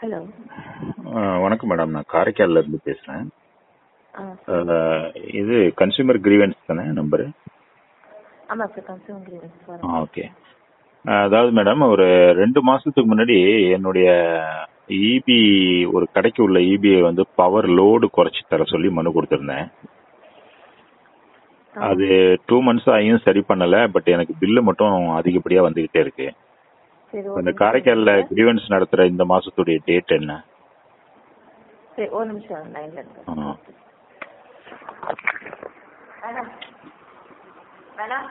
Hello ஆ, வணக்கம் madam நான் காரைக்கால்ல இருந்து பேசுறேன் ஆ ஆ, இது கன்சியூமர் கிரீவன்ஸ் தானே நம்பரு ஆமாம் sir consumer grievance sir okay அதாவது மேடம் ஒரு ரெண்டு மாசத்துக்கு முன்னாடி என்னுடைய இபி ஒரு கடைக்கு உள்ள இபிஐ வந்து பவர் லோடு குறைச்சி தர சொல்லி மனு கொடுத்துருந்தேன் அது டூ மந்த்ஸ் ஆகியும் சரி பண்ணல பட் எனக்கு பில்லு மட்டும் அதிகப்படியா வந்துகிட்டே இருக்கு சரி இந்த ஒரு நிமிஷம் காரைக்கால்ல இருங்க. கிரீவன்ஸ் நடத்துற இந்த மாசத்துடைய டேட் என்ன சரி ஒரு நிமிஷம் லைன்ல இருக்கு ஆ. வேணாம் வேணாம்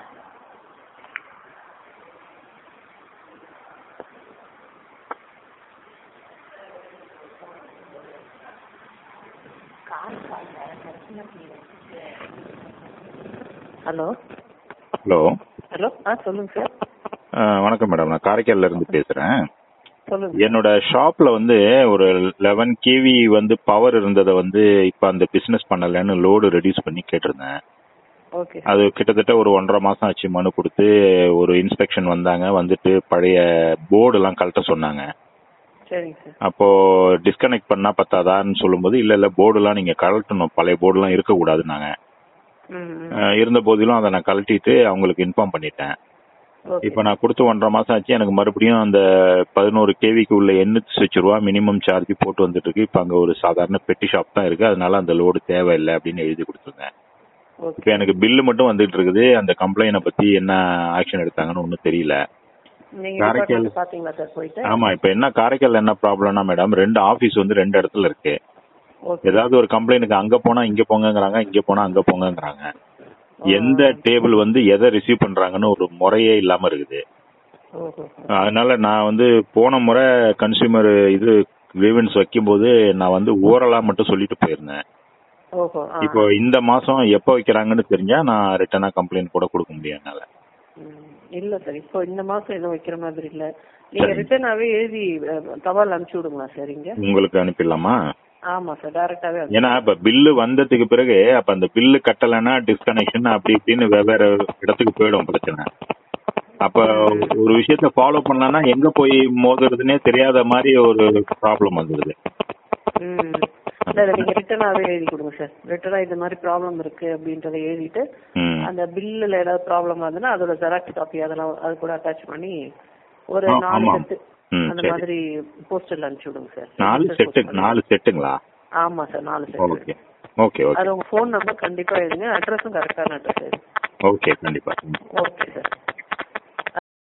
ஹலோ ஹலோ ஹலோ ஆ சொல்லுங்க சார் ஆ, வணக்கம் மேடம் நான் காரைக்கால்ல இருந்து பேசுறேன் சொல்லுங்க என்னோட ஷாப்ல வந்து ஒரு லெவன் கேவி வந்து பவர் இருந்ததை வந்து இப்ப அந்த பிசினஸ் பண்ணலன்னு லோடு ரெடியூஸ் பண்ணி கேட்டிருந்தேன் ஓகே அது கிட்டத்தட்ட ஒரு ஒன்றரை மாசம் ஆச்சு மனு கொடுத்து ஒரு இன்ஸ்பெக்ஷன் வந்தாங்க வந்துட்டு பழைய போர்டு எல்லாம் கழட்ட சொன்னாங்க சரிங்க சார் அப்போ டிஸ்கனெக்ட் பண்ணா பத்தாதான்னு சொல்லும்போது இல்ல இல்ல போர்டுலாம் நீங்க கழட்டணும் பழைய போர்டுலாம் இருக்கக்கூடாதுன்னாங்க ம் ம் அஹ் இருந்த போதிலும் அதை நான் கழட்டிட்டு அவங்களுக்கு இன்ஃபார்ம் பண்ணிட்டேன் ஓகே இப்போ நான் கொடுத்து ஒன்றரை மாசம் ஆச்சு எனக்கு மறுபடியும் அந்த பதினோரு கேவிக்கு உள்ள எண்ணூத்தி சுவிட்ச் ரூபா மினிமம் சார்ஜ் போட்டு வந்துட்டு இருக்கு இப்போ அங்க ஒரு சாதாரண பெட்டி ஷாப் தான் இருக்கு அதனால அந்த லோடு தேவையில்லை அப்படின்னு எழுதி கொடுத்துருந்தேன் ஓகே இப்போ எனக்கு பில்லு மட்டும் வந்துட்டு இருக்குது அந்த கம்ப்ளைண்ட்டை பத்தி என்ன ஆக்ஷன் எடுத்தாங்கன்னு ஒன்றும் தெரியல நீங்க காரைக்கால். டிபார்ட்மெண்ட் பாத்தீங்களா சார் போயிட்டு ஆமா இப்போ என்ன காரைக்கால் என்ன ப்ராப்ளம்னா மேடம் ரெண்டு ஆபீஸ் வந்து ரெண்டு இடத்துல இருக்கு ஓகே ஏதாவது ஒரு கம்ப்ளைண்ட்டுக்கு அங்க போனா இங்க போங்கங்கறாங்க இங்க போனா அங்க போங்கங்கறாங்க எந்த டேபிள் வந்து எதை ரிசீவ் பண்றாங்கன்னு ஒரு முறையே இல்லாம இருக்குது ஓஹோ அதனால நான் வந்து போன முறை கன்சியூமர் இது கிரீவன்ஸ் வைக்கும்போது நான் வந்து ஓரலா மட்டும் சொல்லிட்டு போயிருந்தேன் ஓஹோ ஆ. இப்போ இந்த மாசம் எப்போ வைக்கிறாங்கன்னு தெரிஞ்சா நான் ரிட்டனா கம்ப்ளைண்ட் கூட கொடுக்க முடியும் என்னால ம், இல்ல சார் இப்போ இந்த மாசம் எதுவும் வைக்கிற மாதிரி இல்ல நீங்க சரி. ரிட்டர்னாவே எழுதி அஹ், தபால் அனுப்பிச்சு விடுங்களா சார் இங்க உங்களுக்கு அனுப்பிடலாமா ஆமா சார் டைரக்டாவே ஏன்னா இப்ப பில்லு வந்ததுக்கு பிறகு அப்ப அந்த பில்லு கட்டலைன்னா டிஸ்கனெக்ஷன் அப்படி இப்படின்னு வெவ்வேறு இடத்துக்கு போயிடும் பிரச்சனை அப்ப ஒரு விஷயத்த ஃபாலோ பண்ணலன்னா எங்க போய் மோதுறதுன்னே தெரியாத மாதிரி ஒரு ப்ராப்ளம் வந்துடுது ம் இல்ல இல்ல, நீங்க ரிட்டர்னாவே எழுதி கொடுங்க சார் ரிட்டர்னா இந்த மாதிரி ப்ராப்ளம் இருக்கு அப்படின்றத எழுதிட்டு ம். அந்த பில்லுல ஏதாவது ப்ராப்ளம் இருந்ததுன்னா அதோட ஜெராக்ஸ் காப்பி அதெல்லாம் அது கூட அட்டாச் பண்ணி ஒரு ஆ, நாலு ஆமா. செட்டு ம், அந்த சரி. மாதிரி போஸ்டர்ல அனுப்பிச்சு விடுங்க சார் நாலு Post செட்டு பண்ணி. நாலு செட்டுங்களா ஆமா சார் நாலு செட் ஓகே ஓகே ஓகே அது உங்க ஃபோன் நம்பர் கண்டிப்பா எழுதுங்க அட்ரஸும் கரெக்டான அட்ரஸ் எழுதுங்க ஓகே கண்டிப்பா ஓகே சார்